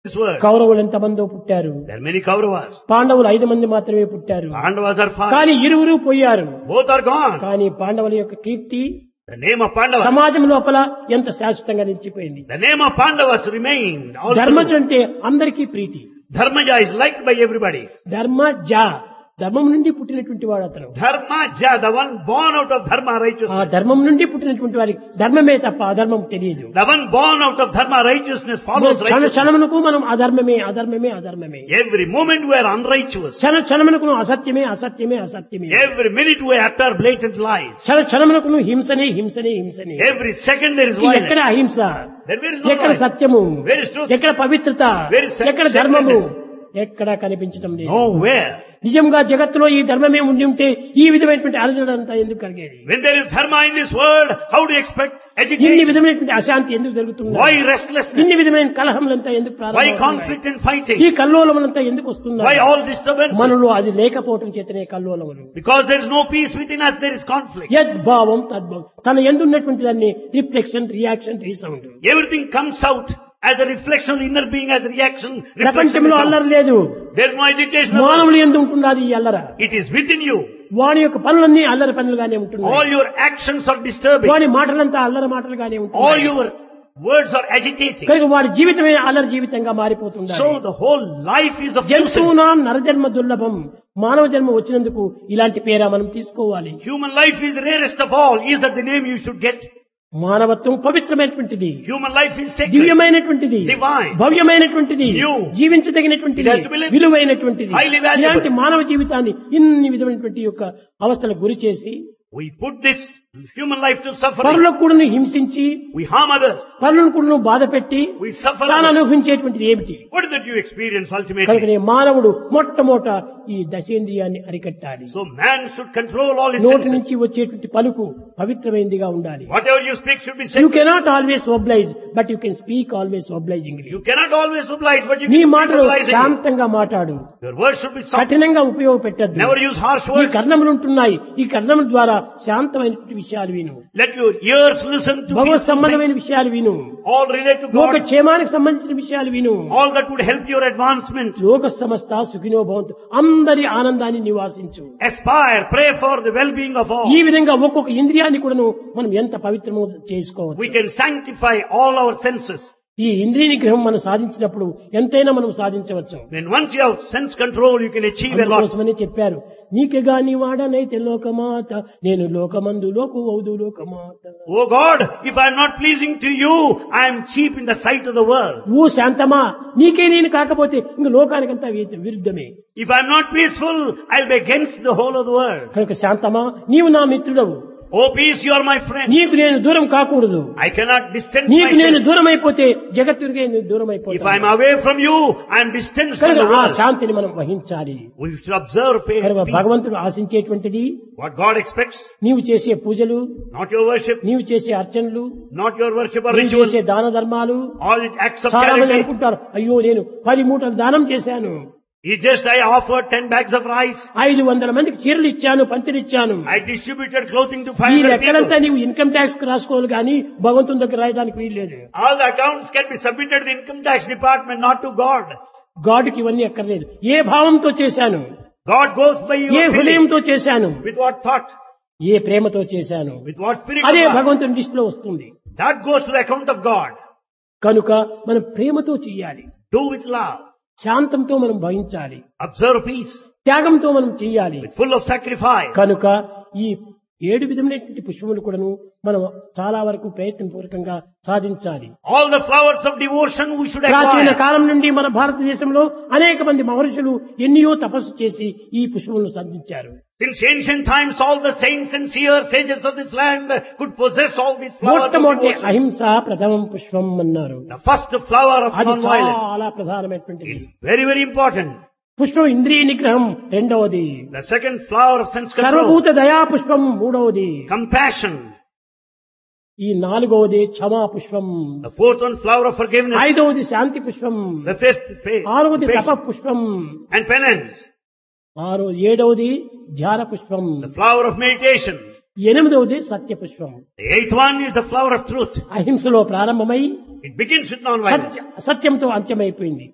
this word. కౌరవులు ఎంతమందో పుట్టారు There are many Kauravas. పాండవులు ఐదు మంది మాత్రమే పుట్టారు Pandavas are five. కానీ ఇరువురు పోయారు Both are gone. కానీ పాండవుల యొక్క కీర్తి The name of Pandavas. సమాజం లోపల ఎంత శాశ్వతంగా నిలిచిపోయింది The name of Pandavas remained. all ధర్మజుడు through. అంటే అందరికీ ప్రీతి Dharmaja is liked by everybody. ధర్మ జ ధర్మం నుండి పుట్టినటువంటి వాడు అతను Dharmaja, the one born out of Dharma ఆ righteousness. ధర్మం నుండి పుట్టినటువంటి వారికి ధర్మమే తప్ప అధర్మం తెలియదు The one born out of Dharma righteousness follows క్షణ righteousness. క్షణమునకు మనం అధర్మమే అధర్మమే అధర్మమే Every moment we are unrighteous. క్షణ క్షణమునకు అసత్యమే అసత్యమే అసత్యమే Every minute we utter blatant lies. క్షణ క్షణమునకు హింసనే హింసనే హింసనే Every second there is ఇది ఎక్కడ violence. అహింస Then where is no ఎక్కడ violence? సత్యము Where is truth? ఎక్కడ పవిత్రత Where is ఎక్కడ ధర్మము sacredness? ఎక్కడ కనిపించడం లేదు Nowhere. నిజంగా జగత్తులో ఈ ధర్మమే ఉండి ఉంటే ఈ విధమైనటువంటి అలజడ అంతా ఎందుకు కలిగేది When there is dharma in this world, how do you expect ఇన్ని education? విధమైనటువంటి అశాంతి ఎందుకు జరుగుతుంది Why restlessness? ఇన్ని విధమైన కలహములంతా ఎందుకు Why ప్రారంభం conflict and fighting? ఈ కల్లోలములంతా ఎందుకు Why వస్తున్నాయి all disturbance? మనలో అది లేకపోవటం చేతనే కల్లోలములు Because there is no peace within us, there is conflict. యద్భావం తద్భావం తన ఎందున్నటువంటి దాన్ని reflection reaction resound Everything comes out as a reflection of the inner being, as a reaction. reflection ప్రపంచంలో is అల్లరి out. లేదు There is no agitation. of మానవులు ఎందు ఉంటున్నది ఈ అల్లర It is within you. వాని యొక్క పనులన్నీ అల్లరి పనులుగానే ఉంటున్నాయి All your actions are disturbing. వాని మాటలంతా అల్లరి మాటలుగానే All ఉంటున్నాయి your words are agitating. కనుక వాడి జీవితమే అల్లరి జీవితంగా మారిపోతుంది So the whole life is of nuisance. జంతువునా నరజన్మ దుర్లభం మానవ జన్మ వచ్చినందుకు ఇలాంటి పేరా మనం తీసుకోవాలి Human life is the rarest of all. Is that the name you should get? మానవత్వం పవిత్రమైనటువంటిది Human life is sacred. దివ్యమైనటువంటిది Divine. భవ్యమైనటువంటిది New. జీవించదగినటువంటిది It has to be lived. విలువైనటువంటిది Highly valuable. ఇలాంటి మానవ జీవితాన్ని ఇన్ని విధమైనటువంటి యొక్క అవస్థలకు గురి చేసి We put this human life to suffering. పరులకు కూడా హింసించి We harm others. పరులను కూడా బాధ పెట్టి We suffer తాను others. అనుభవించేటువంటిది ఏమిటి What is that you experience ultimately? కనుకనే మానవుడు మొట్టమొదట ఈ దశేంద్రియాన్ని అరికట్టాలి So man should control all his నోటి senses. నుంచి వచ్చేటువంటి పలుకు పవిత్రమైనదిగా ఉండాలి Whatever you speak should be you sacred. Cannot always oblige but you can speak always obligingly You cannot always oblige, but you నీ can speak మాటలు obligingly. శాంతంగా మాట్లాడు Your words should be soft. కఠినంగా ఉపయోగపెట్టద్దు Never use harsh ఈ words. కర్ణములు ఉంటున్నాయి ఈ కర్ణముల ద్వారా శాంతమైనటువంటి విషయాలు విను Let your ears listen to Bhagwat peaceful సంబంధమైన things. విషయాలు విను All relate to లోక God. క్షేమానికి సంబంధించిన విషయాలు విను All that would help your advancement. లోక సమస్త సుఖినో భవంతు అందరి ఆనందాన్ని నివాసించు Aspire, pray for the well-being of all. ఈ విధంగా ఒక్కొక్క ఇంద్రియాన్ని కూడాను మనం ఎంత పవిత్రమో We చేసుకోవచ్చు can sanctify all our senses. ఈ ఇంద్రియ నిగ్రహం మనం సాధించినప్పుడు ఎంతైనా మనం సాధించవచ్చు When once you have sense control, you can achieve a lot. అందుకోసమని చెప్పారు నీకే గాని వాడనైతే లోకమాత నేను లోకమందు లోకు అవుదు లోకమాత Oh God, if I am not pleasing to you, I am cheap in the sight of the world. ఓ శాంతమా నీకే నేను కాకపోతే ఇంక లోకానికంతా వి- విరుద్ధమే If I am not peaceful, I'll be against the whole of the world. కనుక శాంతమా నీవు నా మిత్రుడవు Oh peace, you are my friend. నీకు నేను దూరం కాకూడదు I cannot distance నీకు నేను myself. దూరం అయిపోతే జగత్తుడికే నేను దూరం If I am అయిపోతాను away from you, I am distanced from కనుక the ఆ world. శాంతిని మనం వహించాలి We should observe pay- కనుక peace. భగవంతుడు ఆశించేటువంటిది What God expects, నీవు చేసే పూజలు not your worship, నీవు చేసే అర్చనలు not your worship or నీవు ritual, చేసే దాన ధర్మాలు all the acts of చాలా మంది charity. అనుకుంటారు అయ్యో నేను పది మూటలు దానం చేశాను It's just I offered 10 bags of rice. ఐదు వందల మందికి చీరలు ఇచ్చాను పంచలు ఇచ్చాను I distributed clothing to ఈ 500 లెక్కలంతా people. నీవు ఇన్కమ్ ట్యాక్స్ రాసుకోవాలి కానీ భగవంతుని దగ్గర రాయడానికి వీల్లేదు All the accounts can be submitted to the income tax department, not to God. గాడ్కి ఇవన్నీ అక్కర్లేదు ఏ భావంతో చేశాను God goes by A your feeling. హృదయంతో చేశాను With what thought? ఏ ప్రేమతో చేశాను With what spirit అదే of God? భగవంతుని లిస్టులో వస్తుంది That goes to the account of God. కనుక మనం ప్రేమతో చెయ్యాలి Do with love. శాంతంతో మనం భవించాలి Observe peace. త్యాగంతో మనం చెయ్యాలి With full of sacrifice. కనుక ఈ ఏడు విధమైనటువంటి పుష్పములు కూడాను మనం చాలా వరకు ప్రయత్నపూర్వకంగా సాధించాలి All the flowers of devotion we should ప్రాచీన acquire. కాలం నుండి మన భారతదేశంలో అనేక మంది మహర్షులు ఎన్నో తపస్సు చేసి ఈ పుష్పములను సాధించారు Since ancient times, all the saints and seers, sages of this land could possess all these flowers of మొట్టమొదటి devotion. అహింస ప్రథమం పుష్పం అన్నారు The first flower of అది non-violence. చాలా ప్రధానమైనటువంటిది It's very, very important. పుష్పం ఇంద్రియ నిగ్రహం రెండవది The second flower of sense control. సర్వభూత దయా పుష్పం మూడవది Compassion. ఈ నాలుగవది క్షమా పుష్పం The fourth one, flower of forgiveness. ఐదవది శాంతి పుష్పం The fifth, faith. ఆరవది తప patience పుష్పం and penance. ఆరో ఏడవది ధ్యాన పుష్పం The flower of meditation. ఎనిమిదవది సత్య పుష్పం The eighth one is the flower of truth. అహింసలో ప్రారంభమై It begins with non-violence. సత్య సత్యంతో అంత్యమైపోయింది